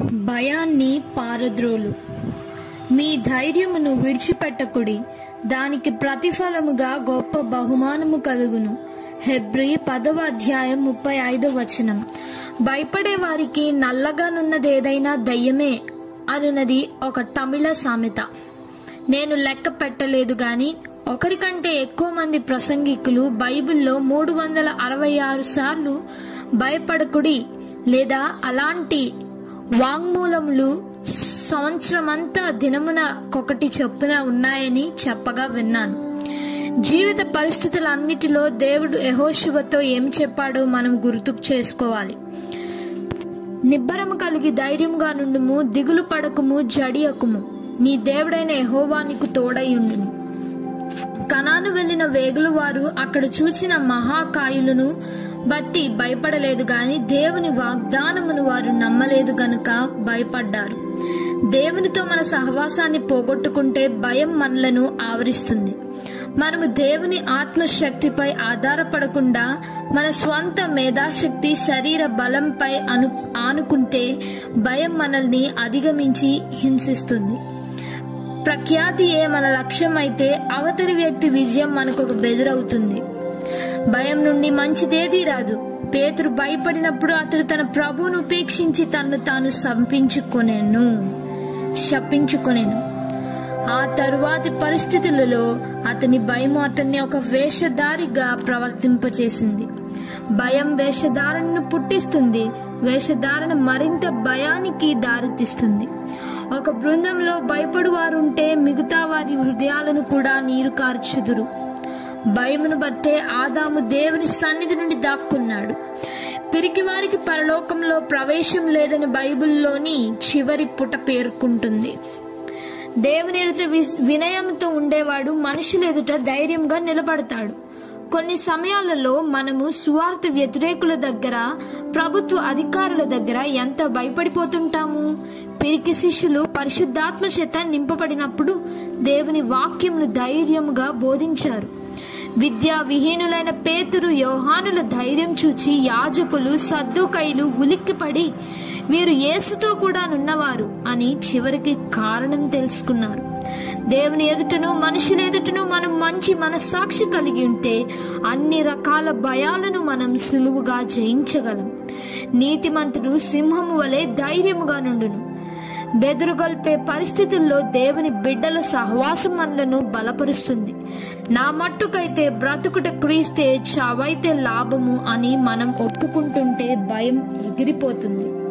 భయాన్ని పారద్రోలు మీ ధైర్యమును విడిచిపెట్టకుడి దానికి ప్రతిఫలముగా గొప్ప బహుమానము కలుగును హెబ్రి పదవ అధ్యాయం ముప్పై ఐదవ వచనం భయపడే వారికి నల్లగానున్నదేదైనా దయ్యమే అనున్నది ఒక తమిళ సామెత నేను లెక్క పెట్టలేదు గాని ఒకరికంటే ఎక్కువ మంది ప్రసంగికులు బైబిల్లో మూడు వందల అరవై ఆరు సార్లు భయపడకుడి లేదా అలాంటి వాంగ్మూలములు సంవత్సరమంతా దినమున ఒకటి చొప్పున ఉన్నాయని చెప్పగా విన్నాను జీవిత పరిస్థితులన్నిటిలో దేవుడు యహోశివతో ఏం చెప్పాడో మనం గుర్తుకు చేసుకోవాలి నిబ్బరము కలిగి ధైర్యముగా నుండుము దిగులు పడకుము జడియకుము నీ దేవుడైన యెహోవా నీకు తోడైయుండును కనాను వెళ్లిన వేగులు వారు అక్కడ చూసిన మహాకాయులను బట్టి భయపడలేదు గాని దేవుని వాగ్దానమును వారు నమ్మలేదు గనుక భయపడ్డారు దేవునితో మన సహవాసాన్ని పోగొట్టుకుంటే భయం మనలను ఆవరిస్తుంది మనము దేవుని ఆత్మశక్తిపై ఆధారపడకుండా మన స్వంత మేధాశక్తి శరీర బలంపై అను ఆనుకుంటే భయం మనల్ని అధిగమించి హింసిస్తుంది ప్రఖ్యాతియే మన లక్ష్యం అయితే అవతలి వ్యక్తి విజయం మనకు ఒక బెదురవుతుంది భయం నుండి మంచిదేదీ రాదు పేతురు భయపడినప్పుడు అతడు తన ప్రభువును ఉపేక్షించి తన్ను తాను సంపించుకొనేను శపించుకొనేను ఆ తరువాతి పరిస్థితులలో అతని భయం అతన్ని ఒక వేషధారిగా ప్రవర్తింపచేసింది భయం వేషధారణను పుట్టిస్తుంది వేషధారణ మరింత భయానికి దారితీస్తుంది ఒక బృందంలో భయపడు వారుంటే మిగతా వారి హృదయాలను కూడా నీరు కార్చుదురు భయమును బట్టే ఆదాము దేవుని సన్నిధి నుండి దాక్కున్నాడు పిరికి వారికి పరలోకంలో ప్రవేశం లేదని బైబిల్లోని చివరి పుట పేర్కొంటుంది దేవుని ఎదుట వి- వినయంతో ఉండేవాడు మనుషుల ఎదుట ధైర్యంగా నిలబడతాడు కొన్ని సమయాలలో మనము సువార్త వ్యతిరేకుల దగ్గర ప్రభుత్వ అధికారుల దగ్గర ఎంత భయపడిపోతుంటాము పిరికి శిష్యులు పరిశుద్ధాత్మ చేత నింపబడినప్పుడు దేవుని వాక్యమును ధైర్యముగా బోధించారు విద్యా విహీనులైన పేతురు యోహానుల ధైర్యం చూచి యాజకులు సద్దుకైలు ఉలిక్కిపడి వీరు యేసుతో కూడా నున్నవారు అని చివరికి కారణం తెలుసుకున్నారు దేవుని ఎదుటను మనుషుల ఎదుటను మనం మంచి మనస్సాక్షి కలిగి ఉంటే అన్ని రకాల భయాలను మనం సులువుగా జయించగలం నీతిమంతుడు సింహము వలె ధైర్యముగా నుండును బెదురుగొల్పే పరిస్థితుల్లో దేవుని బిడ్డల సహవాసం మనలను బలపరుస్తుంది నా మట్టుకైతే బ్రతుకుట క్రీస్తే చావైతే లాభము అని మనం ఒప్పుకుంటుంటే భయం ఎగిరిపోతుంది